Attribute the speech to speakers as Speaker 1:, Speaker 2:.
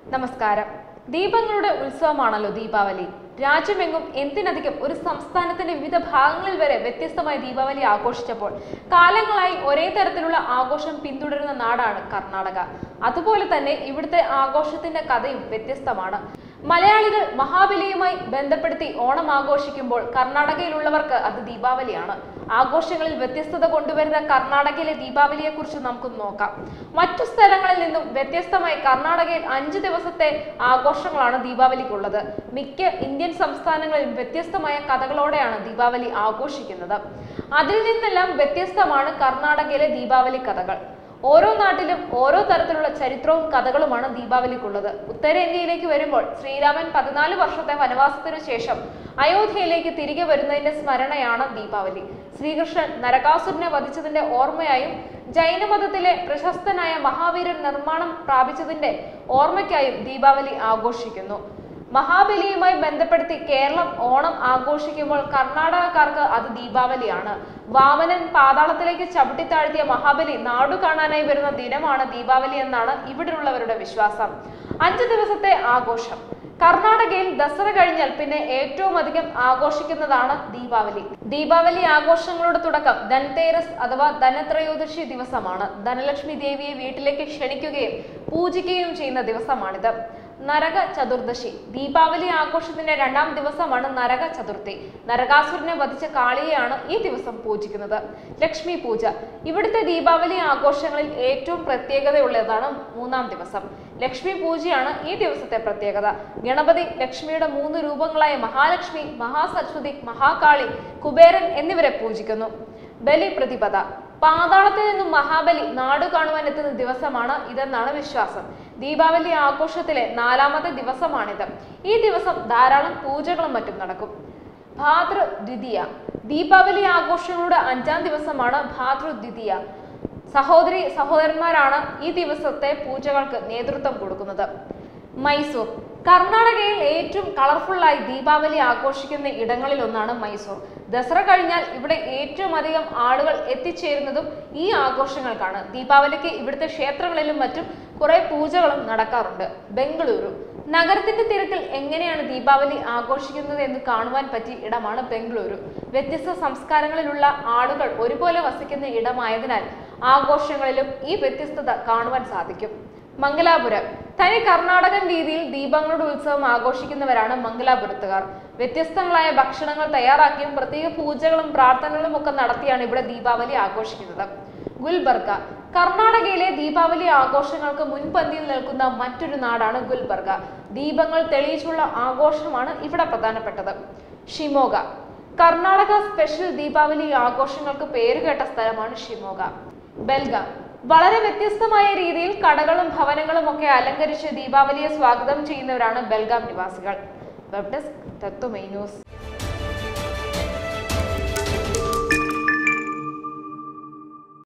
Speaker 1: നമസ്കാരം ദീപങ്ങളുടെ ഉത്സവമാണല്ലോ ദീപാവലി രാജ്യമെങ്ങും എന്തിനധികം ഒരു സംസ്ഥാനത്തിന്റെ വിവിധ ഭാഗങ്ങളിൽ വരെ വ്യത്യസ്തമായ ദീപാവലി ആഘോഷിച്ചപ്പോൾ കാലങ്ങളായി ഒരേ തരത്തിലുള്ള ആഘോഷം പിന്തുടരുന്ന നാടാണ് കർണാടക അതുപോലെ തന്നെ ഇവിടുത്തെ ആഘോഷത്തിന്റെ കഥയും വ്യത്യസ്തമാണ് മലയാളികൾ മഹാബലിയുമായി ബന്ധപ്പെടുത്തി ഓണം ആഘോഷിക്കുമ്പോൾ കർണാടകയിലുള്ളവർക്ക് അത് ദീപാവലിയാണ് ആഘോഷങ്ങളിൽ വ്യത്യസ്തത കൊണ്ടുവരുന്ന കർണാടകയിലെ ദീപാവലിയെ കുറിച്ച് നമുക്ക് നോക്കാം മറ്റു സ്ഥലങ്ങളിൽ നിന്നും വ്യത്യസ്തമായി കർണാടകയിൽ അഞ്ച് ദിവസത്തെ ആഘോഷങ്ങളാണ് ദീപാവലിക്കുള്ളത് മിക്ക ഇന്ത്യൻ സംസ്ഥാനങ്ങളിലും വ്യത്യസ്തമായ കഥകളോടെയാണ് ദീപാവലി ആഘോഷിക്കുന്നത് അതിൽ നിന്നെല്ലാം വ്യത്യസ്തമാണ് കർണാടകയിലെ ദീപാവലി കഥകൾ ഓരോ നാട്ടിലും ഓരോ തരത്തിലുള്ള ചരിത്രവും കഥകളുമാണ് ദീപാവലിക്കുള്ളത് ഉത്തരേന്ത്യയിലേക്ക് വരുമ്പോൾ ശ്രീരാമൻ പതിനാല് വർഷത്തെ വനവാസത്തിനു ശേഷം അയോധ്യയിലേക്ക് തിരികെ വരുന്നതിന്റെ സ്മരണയാണ് ദീപാവലി ശ്രീകൃഷ്ണൻ നരകാസുരനെ വധിച്ചതിന്റെ ഓർമ്മയായും ജൈനമതത്തിലെ പ്രശസ്തനായ മഹാവീരൻ നിർമ്മാണം പ്രാപിച്ചതിന്റെ ഓർമ്മയ്ക്കായും ദീപാവലി ആഘോഷിക്കുന്നു മഹാബലിയുമായി ബന്ധപ്പെടുത്തി കേരളം ഓണം ആഘോഷിക്കുമ്പോൾ കർണാടകക്കാർക്ക് അത് ദീപാവലിയാണ് വാമനൻ പാതാളത്തിലേക്ക് ചവിട്ടിത്താഴ്ത്തിയ മഹാബലി നാടു കാണാനായി വരുന്ന ദിനമാണ് ദീപാവലി എന്നാണ് ഇവിടെയുള്ളവരുടെ വിശ്വാസം അഞ്ചു ദിവസത്തെ ആഘോഷം കർണാടകയിൽ ദസറ കഴിഞ്ഞാൽ പിന്നെ ഏറ്റവും അധികം ആഘോഷിക്കുന്നതാണ് ദീപാവലി ദീപാവലി ആഘോഷങ്ങളുടെ തുടക്കം ധൻതേരസ് അഥവാ ധനത്രയോദശി ദിവസമാണ് ധനലക്ഷ്മി ദേവിയെ വീട്ടിലേക്ക് ക്ഷണിക്കുകയും പൂജിക്കുകയും ചെയ്യുന്ന ദിവസമാണിത് നരക ചതുർദശി ദീപാവലി ആഘോഷത്തിന്റെ രണ്ടാം ദിവസമാണ് നരക ചതുർത്ഥി നരകാസുരനെ വധിച്ച കാളിയെയാണ് ഈ ദിവസം പൂജിക്കുന്നത് ലക്ഷ്മി പൂജ ഇവിടുത്തെ ദീപാവലി ആഘോഷങ്ങളിൽ ഏറ്റവും പ്രത്യേകതയുള്ളതാണ് മൂന്നാം ദിവസം ലക്ഷ്മി പൂജയാണ് ഈ ദിവസത്തെ പ്രത്യേകത ഗണപതി ലക്ഷ്മിയുടെ മൂന്ന് രൂപങ്ങളായ മഹാലക്ഷ്മി മഹാസരസ്വതി മഹാകാളി കുബേരൻ എന്നിവരെ പൂജിക്കുന്നു ബലി പ്രതിപദ പാതാളത്തിൽ നിന്നും മഹാബലി നാടു കാണുവാൻ എത്തുന്ന ദിവസമാണ് ഇതെന്നാണ് വിശ്വാസം ദീപാവലി ആഘോഷത്തിലെ നാലാമത്തെ ദിവസമാണിത് ഈ ദിവസം ധാരാളം പൂജകളും മറ്റും നടക്കും ഭാതൃ ദ്വിതീയ ദീപാവലി ആഘോഷങ്ങളുടെ അഞ്ചാം ദിവസമാണ് ഭാതൃ ദ്വിതീയ സഹോദരി സഹോദരന്മാരാണ് ഈ ദിവസത്തെ പൂജകൾക്ക് നേതൃത്വം കൊടുക്കുന്നത് മൈസൂർ കർണാടകയിൽ ഏറ്റവും കളർഫുള്ളായി ദീപാവലി ആഘോഷിക്കുന്ന ഇടങ്ങളിൽ ഒന്നാണ് മൈസൂർ ദസറ കഴിഞ്ഞാൽ ഇവിടെ ഏറ്റവും അധികം ആളുകൾ എത്തിച്ചേരുന്നതും ഈ ആഘോഷങ്ങൾക്കാണ് ദീപാവലിക്ക് ഇവിടുത്തെ ക്ഷേത്രങ്ങളിലും മറ്റും കുറെ പൂജകളും നടക്കാറുണ്ട് ബംഗളൂരു നഗരത്തിന്റെ തിരക്കിൽ എങ്ങനെയാണ് ദീപാവലി ആഘോഷിക്കുന്നത് എന്ന് കാണുവാൻ പറ്റിയ ഇടമാണ് ബംഗളൂരു വ്യത്യസ്ത സംസ്കാരങ്ങളിലുള്ള ആളുകൾ ഒരുപോലെ വസിക്കുന്ന ഇടമായതിനാൽ ആഘോഷങ്ങളിലും ഈ വ്യത്യസ്തത കാണുവാൻ സാധിക്കും മംഗലാപുരം തനി കർണാടകൻ രീതിയിൽ ദീപങ്ങളുടെ ഉത്സവം ആഘോഷിക്കുന്നവരാണ് മംഗലാപുരത്തുകാർ വ്യത്യസ്തങ്ങളായ ഭക്ഷണങ്ങൾ തയ്യാറാക്കിയും പ്രത്യേക പൂജകളും പ്രാർത്ഥനകളും ഒക്കെ നടത്തിയാണ് ഇവിടെ ദീപാവലി ആഘോഷിക്കുന്നത് ഗുൽബർഗ കർണാടകയിലെ ദീപാവലി ആഘോഷങ്ങൾക്ക് മുൻപന്തിയിൽ നിൽക്കുന്ന മറ്റൊരു നാടാണ് ഗുൽബർഗ ദീപങ്ങൾ തെളിയിച്ചുള്ള ആഘോഷമാണ് ഇവിടെ പ്രധാനപ്പെട്ടത് ഷിമോഗ കർണാടക സ്പെഷ്യൽ ദീപാവലി ആഘോഷങ്ങൾക്ക് പേരുകേട്ട സ്ഥലമാണ് ഷിമോഗ ബെൽഗാം വളരെ വ്യത്യസ്തമായ രീതിയിൽ കടകളും ഭവനങ്ങളും ഒക്കെ അലങ്കരിച്ച് ദീപാവലിയെ സ്വാഗതം ചെയ്യുന്നവരാണ് ബെൽഗാം നിവാസികൾ വെബ് ഡെസ്ക് തത്വമൈ ന്യൂസ്